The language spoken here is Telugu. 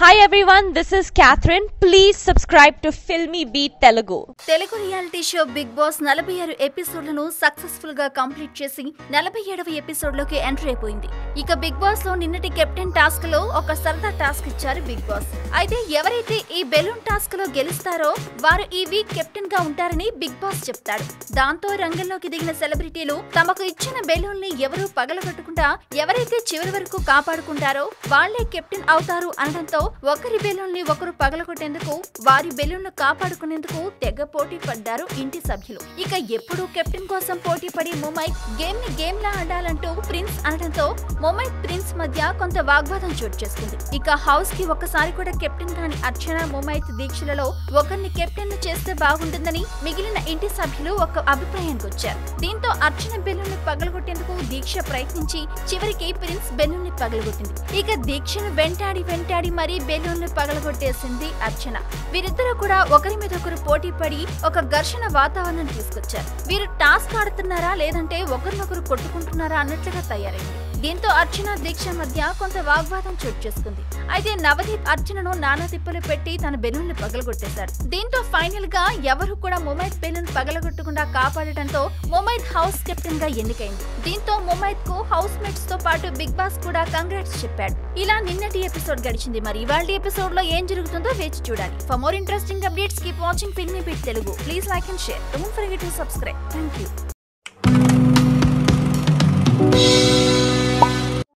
Hi everyone, this is Catherine. Please subscribe to Filmy Beat Telugu. Telugu reality show Bigg Boss నలభై ఆరు ఎపిసోడ్లను సక్సెస్ఫుల్ గా కంప్లీట్ చేసి నలభై ఏడవ ఎపిసోడ్ లోకి ఎంటర్ అయిపోయింది ఇక బిగ్ బాస్ లో నిన్నటి కెప్టెన్ టాస్క్ లో ఒక సరదా టాస్క్ ఇచ్చారు బిగ్ బాస్ అయితే ఎవరైతే ఈ బెలూన్ టాస్క్ లో గెలుస్తారో వారు ఈ వీక్ కెప్టెన్ గా ఉంటారని బిగ్ బాస్ చెప్తాడు దాంతో రంగంలోకి దిగిన సెలబ్రిటీలు తమకు ఇచ్చిన బెలూన్ ని ఎవరూ పగలగొట్టకుండా ఎవరైతే చివరి వరకు కాపాడుకుంటారో వాళ్లే కెప్టెన్ అవుతారు అనడంతో ఒకరి బెలూన్ ని ఒకరు పగలగొట్టేందుకు వారి బెలూన్ ను కాపాడుకునేందుకు తెగ పోటీ పడ్డారు ఇంటి సభ్యులు ఇక ఎప్పుడు కెప్టెన్ కోసం పోటీ పడి ముంబై గేమ్ ని గేమ్ లా ఆడాలంటూ ప్రిన్స్ అనడంతో ముంబై ప్రిన్స్ మధ్య కొంత వాగ్వాదం చోటు చేసుకుంది ఇక హౌస్ కి ఒక్కసారి కూడా కెప్టెన్ కాని అర్చన ముంబై దీక్షలలో ఒకరిని కెప్టెన్ ను చేస్తే బాగుంటుందని మిగిలిన ఇంటి సభ్యులు ఒక అభిప్రాయానికి వచ్చారు దీంతో అర్చన బెలూన్ ని పగలగొట్టేందుకు దీక్ష ప్రయత్నించి చివరికి ప్రిన్స్ బెలూన్ ని పగలగొట్టింది ఇక దీక్షను వెంటాడి వెంటాడి మరీ బెలూన్ ని పగలగొట్టేసింది అర్చన వీరిద్దరూ కూడా ఒకరి మీద ఒకరు పోటీ పడి ఒక ఘర్షణ వాతావరణం తీసుకొచ్చారు వీరు టాస్క్ ఆడుతున్నారా లేదంటే ఒకరినొకరు కొట్టుకుంటున్నారా అన్నట్లుగా తయారైంది దీంతో అర్చన దీక్ష మధ్య కొంత వాగ్వాదం చోటు చేసుకుంది అయితే నవదీప్ అర్చనను నానా తిప్పలు పెట్టి తన బెలూన్ ని పగలగొట్టేశారు దీంతో ఫైనల్ గా ఎవరు కూడా ముమైత్ బెలూన్ పగలగొట్టకుండా కాపాడటంతో ముమైత్ హౌస్ కెప్టెన్ గా ఎన్నికైంది దీంతో ముమైత్ కు హౌస్ మేట్స్ తో పాటు బిగ్ బాస్ కూడా కంగ్రాట్స్ చెప్పాడు ఇలా నిన్నటి ఎపిసోడ్ గడిచింది మరి ఇవాళ ఎపిసోడ్ లో ఏం జరుగుతుందో వేచి చూడాలి for more interesting updates keep watching Filmy Beat Telugu please like and share don't forget to subscribe thank you